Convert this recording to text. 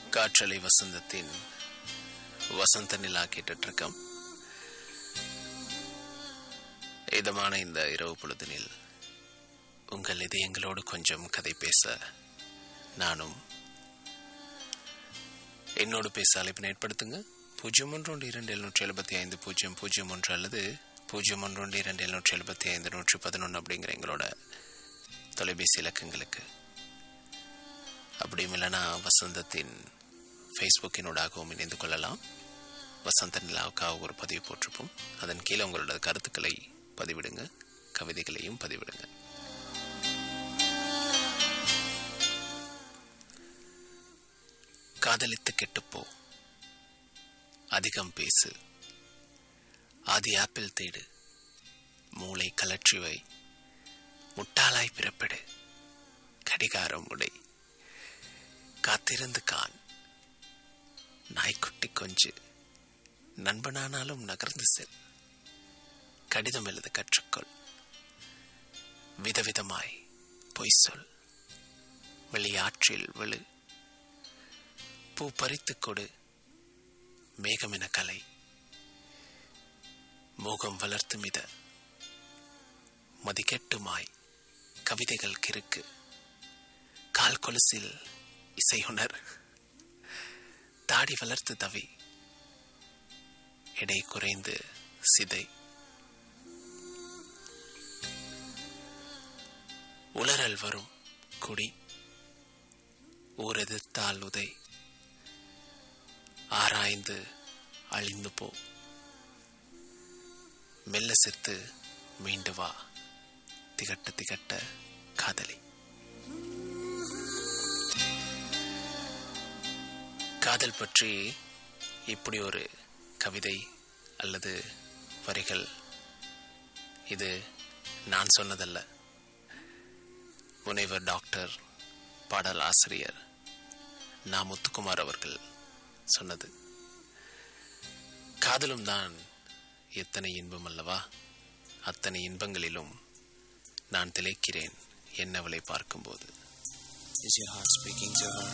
காற்றலை வசந்தத்தின் வசந்த நிலா கேட்டுட்டு இருக்கோம் இதமான இந்த இரவு பொழுதினில் உங்கள் இதயங்களோடு கொஞ்சம் கதை பேச நானும் என்னோடு பேச அழைப்பினை ஏற்படுத்துங்க பூஜ்ஜியம் ஒன்று ஒன்று இரண்டு எழுநூற்றி எழுபத்தி ஐந்து பூஜ்ஜியம் பூஜ்ஜியம் ஒன்று அல்லது பூஜ்ஜியம் ஒன்று ஒன்று இரண்டு எழுநூற்றி எழுபத்தி ஐந்து நூற்றி பதினொன்று அப்படிங்கிற எங்களோட தொலைபேசி இலக்கங்களுக்கு அப்படியும் இல்லைனா வசந்தத்தின் ஃபேஸ்புக்கினூடாகவும் இணைந்து கொள்ளலாம் வசந்த நிலாவுக்காக ஒரு பதிவு போட்டிருப்போம் அதன் கீழே உங்களோட கருத்துக்களை பதிவிடுங்க கவிதைகளையும் பதிவிடுங்க காதலித்து கெட்டுப்போ அதிகம் பேசு ஆதி ஆப்பிள் தேடு மூளை கலற்றி வை முட்டாளாய் பிறப்பிடு கடிகாரம் உடை காத்திருந்து கான் நாய்க்குட்டி கொஞ்சு நண்பனானாலும் நகர்ந்து செல் கடிதம் எழுத கற்றுக்கொள் விதவிதமாய் பொய் சொல் வெளியாற்றில் விழு பூ பறித்துக் கொடு மேகமென கலை மோகம் வளர்த்து மித மதிக்கெட்டுமாய் கவிதைகள் கிறுக்கு கால் கொலுசில் இசையுணர் தாடி வளர்த்து தவி எடை குறைந்து சிதை உளறல் வரும் குடி ஊரெதிர்த்தால் உதை ஆராய்ந்து அழிந்து போ மெல்ல செத்து மீண்டு வா திகட்ட திகட்ட காதலி காதல் பற்றி இப்படி ஒரு கவிதை அல்லது வரிகள் இது நான் சொன்னதல்ல முனைவர் டாக்டர் பாடல் ஆசிரியர் நா முத்துக்குமார் அவர்கள் சொன்னது காதலும் தான் எத்தனை இன்பம் அல்லவா அத்தனை இன்பங்களிலும் நான் திளைக்கிறேன் என்னவளை பார்க்கும்போது Is your heart speaking to her?